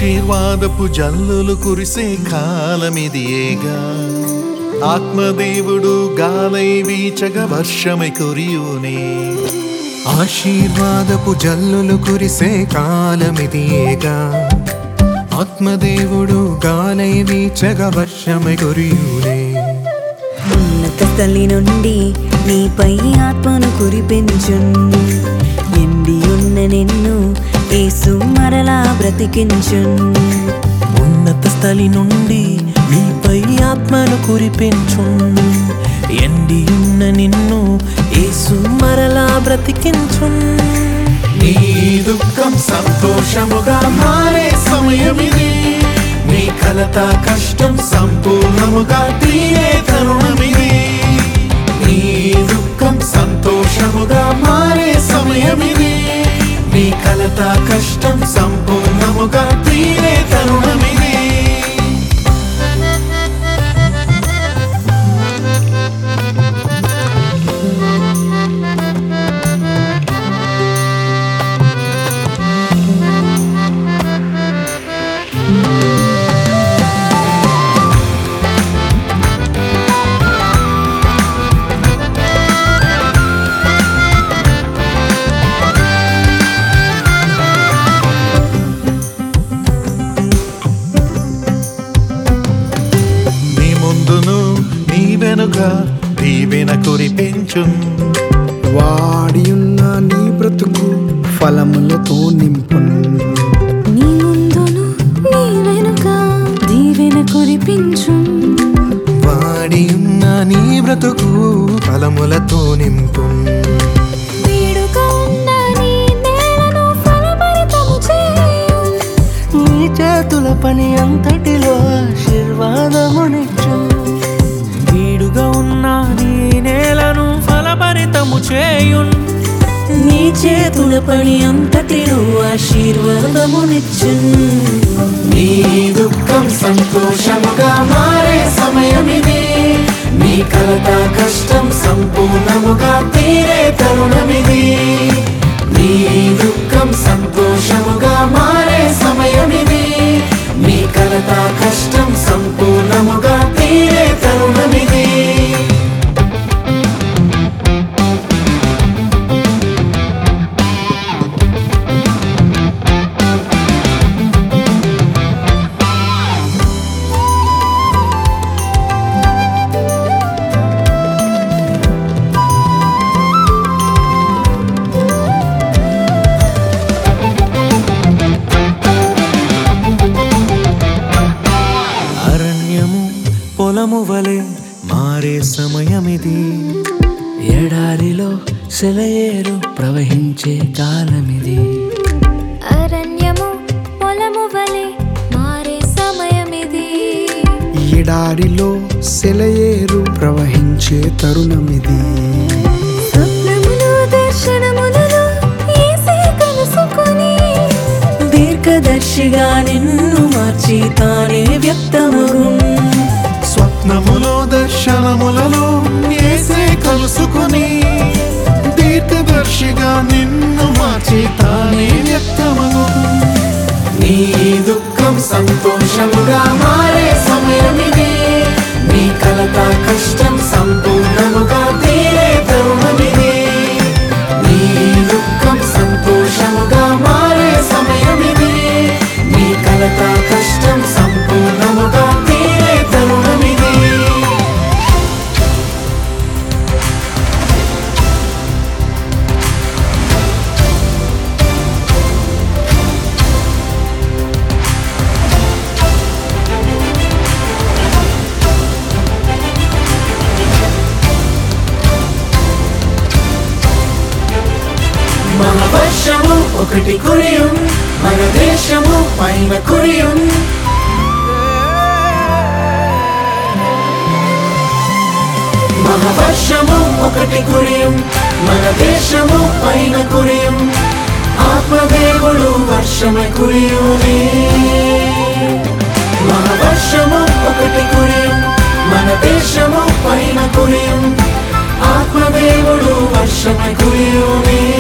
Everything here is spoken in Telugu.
ఆశీర్వాదపు జల్లులు కురిసే కాలమిదియేగా ఆత్మదేవుడు గాలై వీచగ వర్షమై కురియునే ఆశీర్వాదపు జల్లులు కురిసే కాలమిదియేగా ఆత్మదేవుడు గాలై వీచగ వర్షమై కురియునే ఉన్నత స్థలి నుండి నీపై ఆత్మను కురిపించున్ ఎండి ఉన్న నిన్ను యేసు మరలా బ్రతికించున్ ఉన్నత స్థలి నుండి నీపై ఆత్మను కురిపించు ఎండి ఉన్న నిన్ను యేసు మరలా బ్రతికించు నీ దుఃఖం సంతోషముగా మారే సమయమిది నీ కలత కష్టం సంపూర్ణముగా తీరే తరుణమిది నీ దుఃఖం సంతోషముగా మారే సమయమిది నీ కలత కష్టం సంపూర్ణముగా తీరే తరుణమిది నీ ముందును నీ వెనుక దీవెన కురిపించు వాడియున్న నీ బ్రతుకు ఫలములతో నింపును నీ ముందును నీ వెనుక దీవెన కురిపించు వాడి ఉన్న నీ బ్రతుకు ఫలములతో నింపు వేడుక ఉన్న నీ నేలను ఫలభరితము చేయు నీ చేతుల పని అంతటిలో ఆశీర్వాదమునిచ్చు వీడుగా ఉన్న నీ నేలను ఫలభరితము చేయున్ నీ చేతుల పని అంతటిలో ఆశీర్వాదమునిచ్చు నీ దుఃఖం సంతోషముగా మారే సమయమిది నీ కలత కష్టం సంపూర్ణముగా తీరే తరుణమిది నీ దుఃఖం సంతోషముగా మారే సమయమిది నీ కలత కష్టం సంపూర్ణముగా తీరే తరుణమిది అరణ్యము పొలము వలె మారే సమయమిది ఎడారిలో సెలయేరు ప్రవహించే కాలమిది అరణ్యము పొలము వలె మారే సమయమిది ఎడారిలో సెలయేరు ప్రవహించే తరుణమిది స్వప్నములు దర్శనములలో యేసే కలుసుకొని దీర్ఘదర్శిగా నిన్ను మార్చి తానే వ్యక్తమగు స్వప్నములో దర్శనములలో ఏసే కలుసుకుని దీర్ఘదర్శిగా నిన్ను మార్చి తానే వ్యక్తమగు నీ దుఃఖం సంతోషముగా మారే సమయమిది నీ కలత కష్టం సంపూర్ణముగా తీరే తరుణమిది నీ దుఃఖం సంతోషముగా మారే సమయమిది నీ కలత కష్టం సంపూర్ణముగా తీరే తరుణమిది మన వర్షము ఒకటి కురియుం మన దేశము పైన కురియుం మన వర్షము ఒకటి కురియుం మన దేశము పైన కురియుం ఆత్మదేవుడు వర్షమై కురియునే మన వర్షము ఒకటి కురియుం మన దేశము పైన కురియుం ఆత్మదేవుడు వర్షమై కురియునే